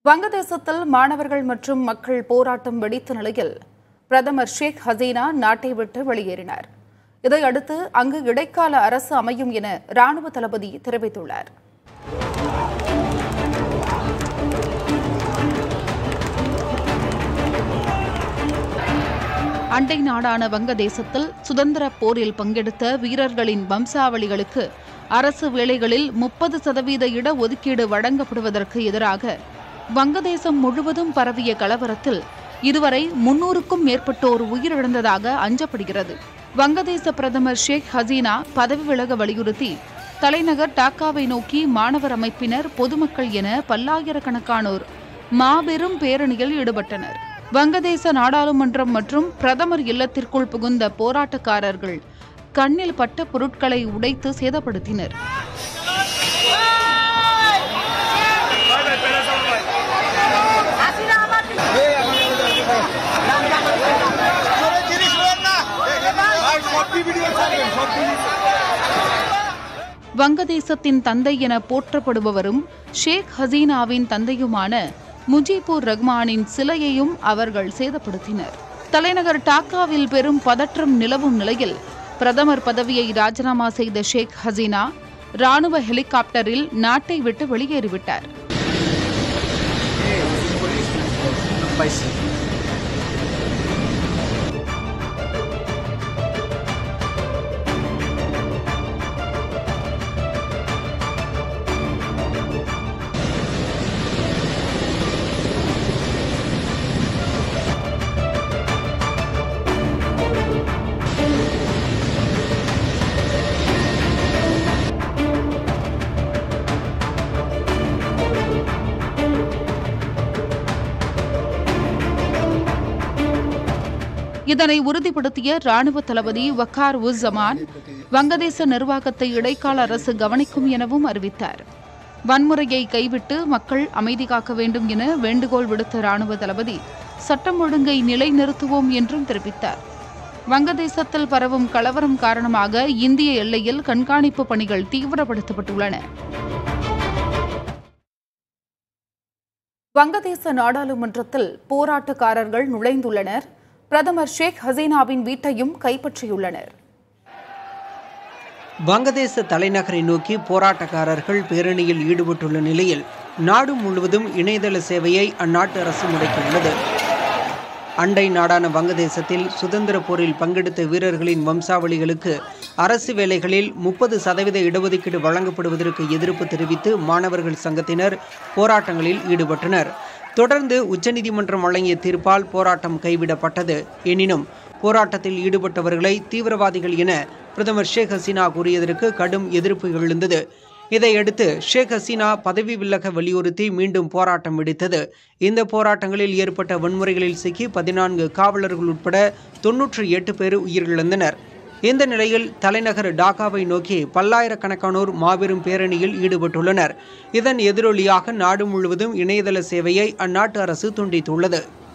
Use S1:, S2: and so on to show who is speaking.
S1: வங்கதேசத்தில் மாணவர்கள் மற்றும் மக்கள் போராட்டம் வெடித்த நிலையில் பிரதமர் ஷேக் ஹசீனா நாட்டை விட்டு வெளியேறினார் இதையடுத்து அங்கு இடைக்கால அரசு அமையும் என ராணுவ தளபதி தெரிவித்துள்ளார் அண்டை நாடான வங்கதேசத்தில் சுதந்திர போரில் பங்கெடுத்த வீரர்களின் வம்சாவளிகளுக்கு அரசு வேலைகளில் முப்பது சதவீத இட ஒதுக்கீடு வழங்கப்படுவதற்கு எதிராக வங்கதேசம் முழுவதும் பரவிய கலவரத்தில் இதுவரை முன்னூறுக்கும் மேற்பட்டோர் உயிரிழந்ததாக அஞ்சப்படுகிறது வங்கதேச பிரதமர் ஷேக் ஹசீனா பதவி விலக வலியுறுத்தி தலைநகர் டாக்காவை நோக்கி மாணவர் அமைப்பினர் பொதுமக்கள் என பல்லாயிரக்கணக்கானோர் மாபெரும் பேரணியில் ஈடுபட்டனர் வங்கதேச நாடாளுமன்றம் மற்றும் பிரதமர் இல்லத்திற்குள் புகுந்த போராட்டக்காரர்கள் கண்ணில் பட்ட பொருட்களை உடைத்து சேதப்படுத்தினர் வங்கதேசத்தின் தந்தை என போற்றப்படுபவரும் ஷேக் ஹசீனாவின் தந்தையுமான முஜிபுர் ரஹ்மானின் சிலையையும் அவர்கள் சேதப்படுத்தினர் தலைநகர் டாக்காவில் பெரும் பதற்றம் நிலவும் நிலையில் பிரதமர் பதவியை ராஜினாமா செய்த ஷேக் ஹசீனா ராணுவ ஹெலிகாப்டரில் நாட்டை விட்டு வெளியேறிவிட்டார் இதனை உறுதிப்படுத்திய ராணுவ தளபதி வக்கார் உஸ் ஜமான் வங்கதேச நிர்வாகத்தை இடைக்கால அரசு கவனிக்கும் எனவும் அறிவித்தார் வன்முறையை கைவிட்டு மக்கள் அமைதி காக்க வேண்டும் என வேண்டுகோள் விடுத்த ராணுவ தளபதி சட்டம் ஒழுங்கை நிலைநிறுத்துவோம் என்றும் தெரிவித்தார் வங்கதேசத்தில் பரவும் கலவரம் காரணமாக இந்திய எல்லையில் கண்காணிப்பு பணிகள் தீவிரப்படுத்தப்பட்டுள்ளன வங்கதேச நாடாளுமன்றத்தில் போராட்டக்காரர்கள் நுழைந்துள்ளனர் பிரதமர் ஷேக் ஹசீனாவின் வீட்டையும் கைப்பற்றியுள்ளனர்
S2: வங்கதேச தலைநகரை நோக்கி போராட்டக்காரர்கள் பேரணியில் ஈடுபட்டுள்ள நிலையில் நாடு முழுவதும் இணையதள சேவையை அந்நாட்டு அரசு முடக்கியுள்ளது அண்டை நாடான வங்கதேசத்தில் சுதந்திர போரில் பங்கெடுத்த வீரர்களின் வம்சாவளிகளுக்கு அரசு வேலைகளில் முப்பது சதவீத இடஒதுக்கீடு வழங்கப்படுவதற்கு எதிர்ப்பு தெரிவித்து மாணவர்கள் சங்கத்தினர் போராட்டங்களில் ஈடுபட்டனர் தொடர்ந்து உச்சநீதிமன்றம் வழங்கிய தீர்ப்பால் போராட்டம் கைவிடப்பட்டது எனினும் போராட்டத்தில் ஈடுபட்டவர்களை தீவிரவாதிகள் என பிரதமர் ஷேக் ஹசீனா கூறியதற்கு கடும் எதிர்ப்பு எழுந்தது இதையடுத்து ஷேக் ஹசீனா பதவி விலக வலியுறுத்தி மீண்டும் போராட்டம் வெடித்தது இந்த போராட்டங்களில் ஏற்பட்ட வன்முறைகளில் சிக்கி பதினான்கு காவலர்கள் உட்பட தொன்னூற்றி எட்டு பேர் உயிரிழந்தனர் இந்த நிலையில் தலைநகர் டாக்காவை நோக்கி பல்லாயிரக்கணக்கானோர் மாபெரும் பேரணியில் ஈடுபட்டுள்ளனர் இதன் எதிரொலியாக நாடு முழுவதும் இணையதள சேவையை அந்நாட்டு அரசு துண்டித்துள்ளது